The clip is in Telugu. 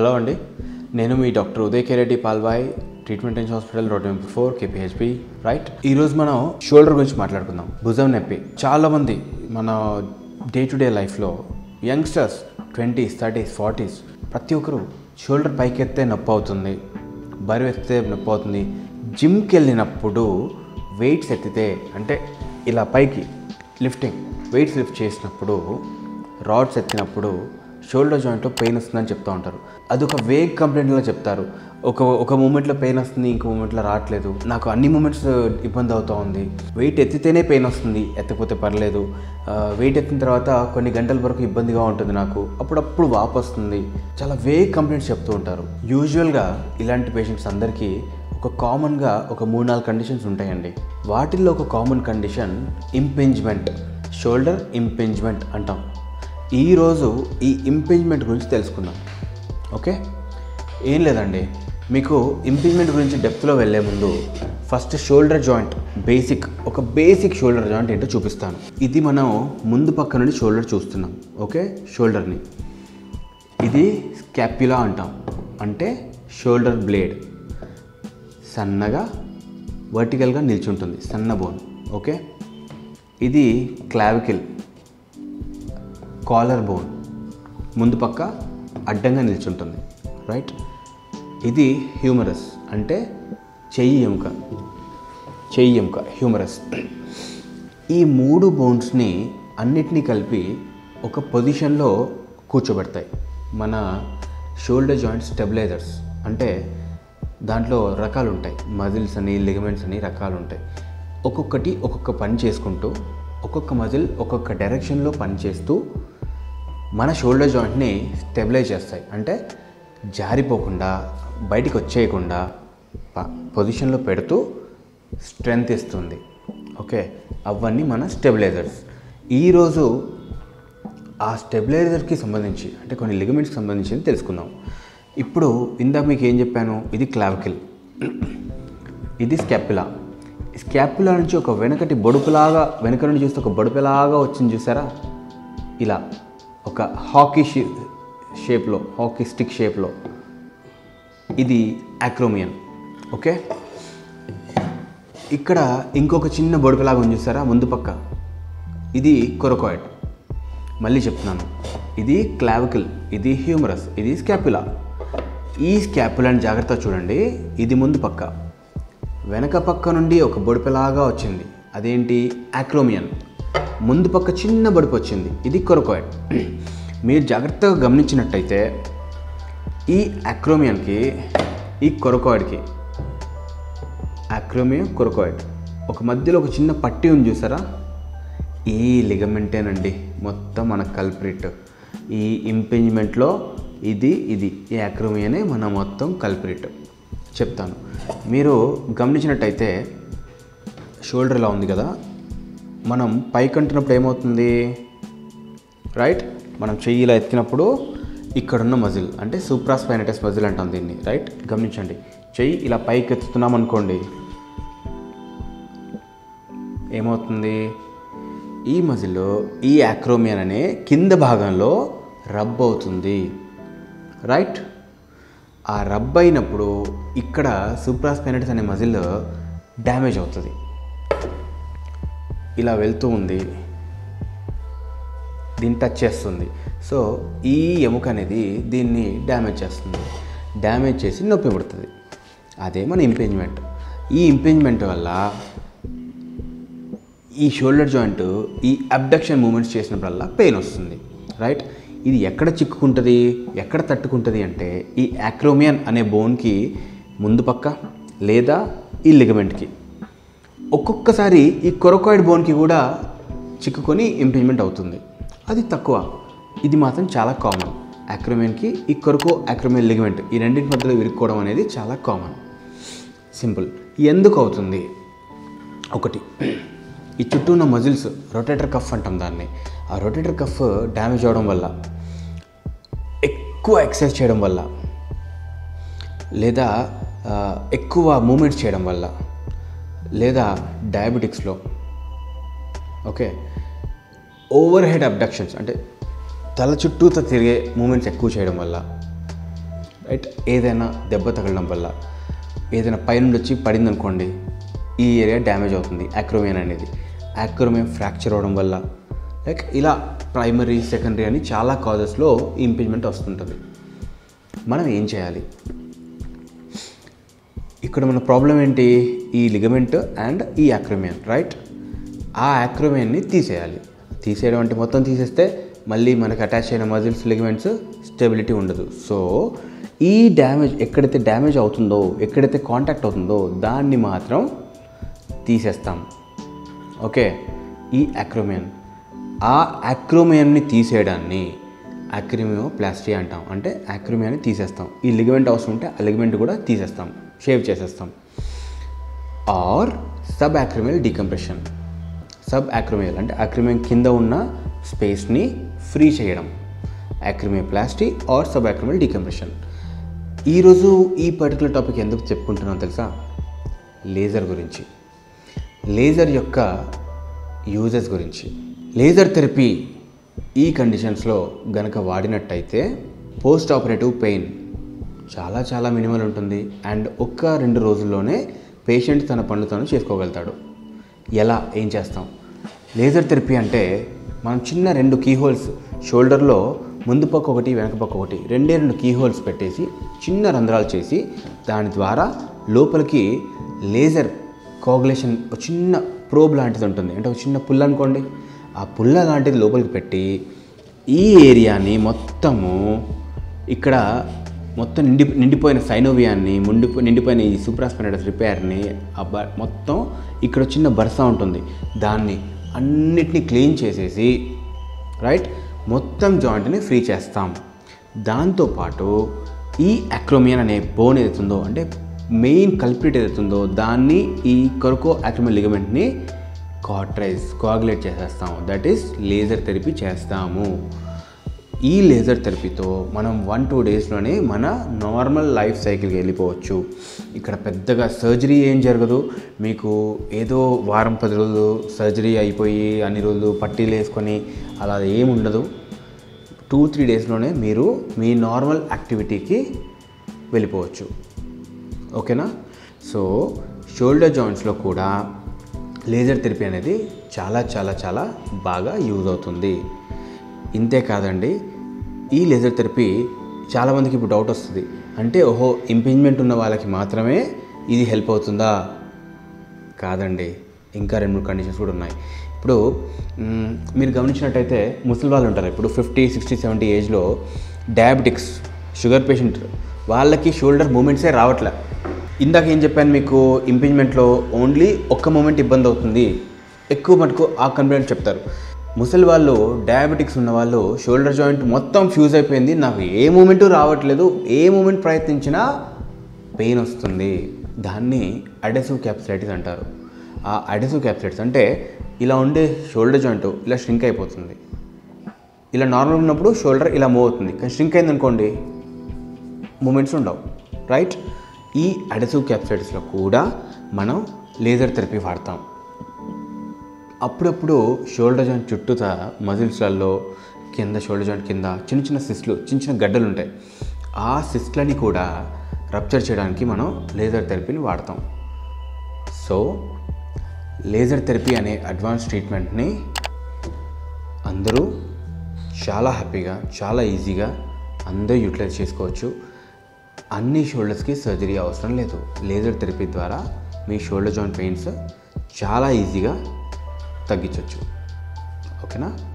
హలో అండి నేను మీ doctor Uday Kereddy Palvai treatment and hospital road number four KPHB right ఈరోజు మనం షోల్డర్ గురించి మాట్లాడుకుందాం భుజం నొప్పి చాలామంది మన డే టు డే లైఫ్లో యంగ్స్టర్స్ ట్వంటీస్ థర్టీస్ ఫార్టీస్ ప్రతి ఒక్కరు షోల్డర్ పైకి ఎత్తే నొప్పి అవుతుంది బరువు ఎత్తితే నొప్పి అవుతుంది జిమ్కి వెళ్ళినప్పుడు వెయిట్స్ ఎత్తితే అంటే ఇలా పైకి లిఫ్టింగ్ వెయిట్స్ లిఫ్ట్ చేసినప్పుడు రాడ్స్ ఎత్తినప్పుడు షోల్డర్ జాయింట్లో పెయిన్ వస్తుందని చెప్తూ ఉంటారు అదొక వేగ్ కంప్లైంట్లో చెప్తారు ఒక ఒక మూమెంట్లో పెయిన్ వస్తుంది ఇంకో మూమెంట్లో రావట్లేదు నాకు అన్ని మూమెంట్స్ ఇబ్బంది అవుతూ ఉంది వెయిట్ ఎత్తితేనే పెయిన్ వస్తుంది ఎత్తకపోతే పర్లేదు వెయిట్ ఎత్తిన తర్వాత కొన్ని గంటల వరకు ఇబ్బందిగా ఉంటుంది నాకు అప్పుడప్పుడు వాపు వస్తుంది చాలా వేగ్ కంప్లైంట్స్ చెప్తూ ఉంటారు యూజువల్గా ఇలాంటి పేషెంట్స్ అందరికీ ఒక కామన్గా ఒక మూడు నాలుగు కండిషన్స్ ఉంటాయండి వాటిల్లో ఒక common condition impingement shoulder impingement అంటాం ఈరోజు ఈ ఇంపింజ్మెంట్ గురించి తెలుసుకుందాం ఓకే ఏం లేదండి మీకు ఇంపింజ్మెంట్ గురించి డెప్త్లో వెళ్ళే ముందు ఫస్ట్ షోల్డర్ జాయింట్ బేసిక్ ఒక బేసిక్ షోల్డర్ జాయింట్ ఏంటో చూపిస్తాను ఇది మనం ముందు పక్క నుండి షోల్డర్ చూస్తున్నాం ఓకే షోల్డర్ని ఇది స్కాప్యులా అంటాం అంటే షోల్డర్ బ్లేడ్ సన్నగా వర్టికల్గా నిల్చుంటుంది సన్న బోన్ ఓకే ఇది క్లావికిల్ కాలర్ బోన్ ముందు పక్క అడ్డంగా నిల్చుంటుంది రైట్ ఇది హ్యూమరస్ అంటే చెయ్యి ఎముక చెయ్యి ఎముక హ్యూమరస్ ఈ మూడు బోన్స్ని అన్నిటినీ కలిపి ఒక పొజిషన్లో కూర్చోబెడతాయి మన షోల్డర్ జాయింట్ స్టెబిలైజర్స్ అంటే దాంట్లో రకాలు ఉంటాయి మజిల్స్ అని లిగమెంట్స్ అని రకాలు ఉంటాయి ఒక్కొక్కటి ఒక్కొక్క పని చేసుకుంటూ ఒక్కొక్క మజిల్ ఒక్కొక్క డైరెక్షన్లో పని చేస్తూ మన షోల్డర్ జాయింట్ని స్టెబిలైజ్ చేస్తాయి అంటే జారిపోకుండా బయటికి వచ్చేయకుండా ప- పొజిషన్లో పెడుతూ స్ట్రెంగ్త్ ఇస్తుంది ఓకే అవన్నీ మన స్టెబిలైజర్స్ ఈరోజు ఆ స్టెబిలైజర్కి సంబంధించి అంటే కొన్ని లిగమెంట్స్కి సంబంధించింది తెలుసుకుందాం ఇప్పుడు ఇందాక మీకు ఏం చెప్పాను ఇది క్లావికిల్ ఇది స్కాపులా స్కాపులా నుంచి ఒక వెనకటి బొడుపులాగా వెనక నుండి చూస్తే ఒక బొడుపులాగా వచ్చింది చూసారా ఇలా ఒక హాకీ షే షేప్లో హాకీ స్టిక్ షేప్లో ఇది అక్రోమియన్ ఓకే ఇక్కడ ఇంకొక చిన్న బొడుపులాగా ఉంది చూసారా ముందు పక్క ఇది కొరకాయిడ్ మళ్ళీ చెప్తున్నాను ఇది క్లావికల్ ఇది హ్యూమరస్ ఇది స్కాపులా ఈ స్కాపులాని జాగ్రత్తగా చూడండి ఇది ముందు పక్క వెనక పక్క నుండి ఒక బొడిపెలాగా వచ్చింది అదేంటి ఆక్రోమియన్ ముందు పక్క చిన్న బొడుపు వచ్చింది ఇది కొరకాయిడ్ మీరు జాగ్రత్తగా గమనించినట్టయితే ఈ అక్రోమియన్కి ఈ కొరకాయిడ్కి అక్రోమియం కొరకాయిడ్ ఒక మధ్యలో ఒక చిన్న పట్టి ఉంది చూసారా ఈ లిగమెంటేనండి మొత్తం మన కల్ప్రిట్ ఈ ఇంపింజ్మెంట్లో ఇది ఇది ఈ అక్రోమియనే మన మొత్తం కల్ప్రిట్ చెప్తాను మీరు గమనించినట్టయితే షోల్డర్ ఇలా ఉంది కదా మనం పైకి అంటున్నప్పుడు ఏమవుతుంది రైట్ మనం చెయ్యి ఇలా ఎత్తినప్పుడు ఇక్కడున్న మజిల్ అంటే సూప్రాస్పైనటస్ మజిల్ అంటాం దీన్ని రైట్ గమనించండి చెయ్యి ఇలా పైకి ఎత్తుతున్నాం అనుకోండి ఏమవుతుంది ఈ మజిల్లో ఈ యాక్రోమియన్ అనే కింద భాగంలో రబ్ అవుతుంది రైట్ ఆ రబ్ అయినప్పుడు ఇక్కడ సూప్రాస్పైనటస్ అనే మజిల్ డ్యామేజ్ అవుతుంది ఇలా వెళ్తూ ఉంది దీన్ని టచ్ చేస్తుంది సో ఈ ఎముక అనేది దీన్ని డ్యామేజ్ చేస్తుంది డ్యామేజ్ చేసి నొప్పి పుడుతుంది అదే మన ఇంపేంజ్మెంట్ ఈ ఇంపేంజ్మెంట్ వల్ల ఈ షోల్డర్ జాయింట్ ఈ అబ్డక్షన్ మూమెంట్స్ చేసినప్పుడల్లా పెయిన్ వస్తుంది రైట్ ఇది ఎక్కడ చిక్కుకుంటుంది ఎక్కడ తట్టుకుంటుంది అంటే ఈ యాక్రోమియన్ అనే బోన్కి ముందు పక్క లేదా ఈ లిగమెంట్కి ఒక్కొక్కసారి ఈ కొరకాయిడ్ బోన్కి కూడా చిక్కుకొని ఇంప్లిమెంట్ అవుతుంది అది తక్కువ ఇది మాత్రం చాలా కామన్ అక్రోమియన్కి ఈ కొరకో అక్రోమియన్ లిగమెంట్ ఈ రెండింటి మధ్యలో విరుక్కోవడం అనేది చాలా కామన్ సింపుల్ ఎందుకు అవుతుంది ఒకటి ఈ చుట్టూ ఉన్న మజిల్స్ రొటేటర్ కఫ్ అంటాం దాన్ని ఆ రొటేటర్ కఫ్ డ్యామేజ్ అవడం వల్ల ఎక్కువ ఎక్సర్సైజ్ చేయడం వల్ల లేదా ఆ, ఎక్కువ మూమెంట్స్ చేయడం వల్ల లేదా డయాబెటిక్స్లో ఓకే ఓవర్ హెడ్ అబ్డక్షన్స్ అంటే తల చుట్టూతో తిరిగే మూమెంట్స్ ఎక్కువ చేయడం వల్ల రైట్ ఏదైనా దెబ్బ తగలడం వల్ల ఏదైనా పైనుండి వచ్చి పడింది అనుకోండి ఈ ఏరియా డ్యామేజ్ అవుతుంది యాక్రోమియన్ అనేది యాక్రోమియన్ ఫ్రాక్చర్ అవ్వడం వల్ల లైక్ ఇలా ప్రైమరీ సెకండరీ అని చాలా కాజెస్లో ఇంపీజ్మెంట్ వస్తుంటుంది మనం ఏం చేయాలి ఇక్కడ మన ప్రాబ్లం ఏంటి ఈ లిగమెంట్ అండ్ ఈ యాక్రోమియన్ రైట్ ఆ యాక్రోమియన్ని తీసేయాలి తీసేయడం అంటే మొత్తం తీసేస్తే మళ్ళీ మనకి అటాచ్ అయిన మజిల్స్ లిగమెంట్స్ స్టెబిలిటీ ఉండదు సో ఈ డ్యామేజ్ ఎక్కడైతే డ్యామేజ్ అవుతుందో ఎక్కడైతే కాంటాక్ట్ అవుతుందో దాన్ని మాత్రం తీసేస్తాం ఓకే ఈ అక్రోమియన్ ఆ అక్రోమియన్ని తీసేయడాన్ని అక్రిమియోప్లాస్టీ అంటాం అంటే అక్రిమియాన్ని తీసేస్తాం ఈ లిగమెంట్ అవసరం ఉంటే ఆ లిగమెంట్ కూడా తీసేస్తాం షేవ్ చేసేస్తాం or subacromial decompression subacromial అంటే అక్రిమియం కింద ఉన్న స్పేస్ని ఫ్రీ చేయడం acromioplasty or subacromial decompression ఈరోజు ఈ పర్టికులర్ టాపిక్ ఎందుకు చెప్పుకుంటున్నాను తెలుసా లేజర్ గురించి లేజర్ యొక్క యూజెస్ గురించి లేజర్ థెరపీ ఈ కండిషన్స్లో గనక వాడినట్టయితే పోస్ట్ ఆపరేటివ్ పెయిన్ చాలా చాలా మినిమల్ ఉంటుంది అండ్ ఒక్క రెండు రోజుల్లోనే పేషెంట్ తన పనులు తను చేసుకోగలుగుతాడు ఎలా ఏం చేస్తాం లేజర్ థెరపీ అంటే మనం చిన్న రెండు కీ హోల్స్ షోల్డర్లో ముందు పక్క ఒకటి వెనక పక్క ఒకటి రెండే రెండు కీ హోల్స్ పెట్టేసి చిన్న రంధ్రాలు చేసి దాని ద్వారా లోపలికి లేజర్ కోగులేషన్ ఒక చిన్న ప్రోబ్ లాంటిది ఉంటుంది అంటే ఒక చిన్న పుల్ల అనుకోండి ఆ పుల్ల లాంటిది లోపలికి పెట్టి ఈ ఏరియాని మొత్తము ఇక్కడ మొత్తం నిండి నిండిపోయిన సైనోవియాన్ని ముండిపో నిండిపోయిన ఈ సూప్రాస్పెనడస్ రిపేర్ని ఆ బ మొత్తం ఇక్కడ చిన్న బరస ఉంటుంది దాన్ని అన్నిటినీ క్లీన్ చేసేసి రైట్ మొత్తం జాయింట్ని ఫ్రీ చేస్తాం దాంతోపాటు ఈ అక్రోమియన్ అనే బోన్ ఏదైతుందో అంటే మెయిన్ కల్ప్రిట్ ఏదైతుందో దాన్ని ఈ కొరకో అక్రోమియన్ లిగమెంట్ని కాట్రైజ్ కోఆగులేట్ చేసేస్తాం దట్ ఈస్ లేజర్ థెరపీ చేస్తాము ఈ లేజర్ థెరపీతో మనం వన్ టూ డేస్లోనే మన నార్మల్ లైఫ్ సైకిల్కి వెళ్ళిపోవచ్చు ఇక్కడ పెద్దగా సర్జరీ ఏం జరగదు మీకు ఏదో వారం పది రోజులు సర్జరీ అయిపోయి అన్ని రోజులు పట్టీలు వేసుకొని అలా ఏమి ఉండదు టూ త్రీ డేస్లోనే మీరు మీ నార్మల్ యాక్టివిటీకి వెళ్ళిపోవచ్చు ఓకేనా సో షోల్డర్ జాయింట్స్లో కూడా లేజర్ థెరపీ అనేది చాలా చాలా చాలా బాగా యూజ్ అవుతుంది ఇంతే కాదండి ఈ లేజర్ థెరపీ చాలామందికి ఇప్పుడు డౌట్ వస్తుంది అంటే ఓహో ఇంపింజ్మెంట్ ఉన్న వాళ్ళకి మాత్రమే ఇది హెల్ప్ అవుతుందా కాదండి ఇంకా రెండు మూడు కండిషన్స్ కూడా ఉన్నాయి ఇప్పుడు మ్, మీరు గమనించినట్టయితే ముసలి వాళ్ళు ఉంటారు ఇప్పుడు ఫిఫ్టీ సిక్స్టీ సెవెంటీ ఏజ్లో డయాబెటిక్స్ షుగర్ పేషెంట్ వాళ్ళకి షోల్డర్ మూమెంట్సే రావట్లే ఇందాక ఏం చెప్పాను మీకు ఇంపింజ్మెంట్లో ఓన్లీ ఒక్క మూమెంట్ ఇబ్బంది అవుతుంది ఎక్కువ మటుకు ఆ కంప్లైంట్ చెప్తారు ముసలి వాళ్ళు డయాబెటిక్స్ ఉన్న వాళ్ళు షోల్డర్ జాయింట్ మొత్తం ఫ్యూజ్ అయిపోయింది నాకు ఏ మూమెంటు రావట్లేదు ఏ మూమెంట్ ప్రయత్నించినా పెయిన్ వస్తుంది దాన్ని అడెసివ్ క్యాప్సైటిస్ అంటారు ఆ అడెసివ్ క్యాప్సైటిస్ అంటే ఇలా ఉండే షోల్డర్ జాయింట్ ఇలా ష్రింక్ అయిపోతుంది ఇలా నార్మల్ ఉన్నప్పుడు షోల్డర్ ఇలా మూవ్ అవుతుంది కానీ ష్రింక్ అయిందనుకోండి మూమెంట్స్ ఉండవు రైట్ ఈ అడెసివ్ క్యాప్సైటిస్లో కూడా మనం లేజర్ థెరపీ వాడతాం అప్పుడప్పుడు షోల్డర్ జాయింట్ చుట్టూతా మజిల్స్లలో కింద షోల్డర్ జాయింట్ కింద చిన్న చిన్న సిస్ట్లు చిన్న చిన్న గడ్డలు ఉంటాయి ఆ సిస్ట్లని కూడా రప్చర్ చేయడానికి మనం లేజర్ థెరపీని వాడతాం సో లేజర్ థెరపీ అనే అడ్వాన్స్ ట్రీట్మెంట్ని అందరూ చాలా హ్యాపీగా చాలా ఈజీగా అందరూ యూటిలైజ్ చేసుకోవచ్చు అన్ని షోల్డర్స్కి సర్జరీ అవసరం లేదు లేజర్ థెరపీ ద్వారా మీ షోల్డర్ జాయింట్ పెయిన్స్ చాలా ఈజీగా తగ్గించవచ్చు ఓకేనా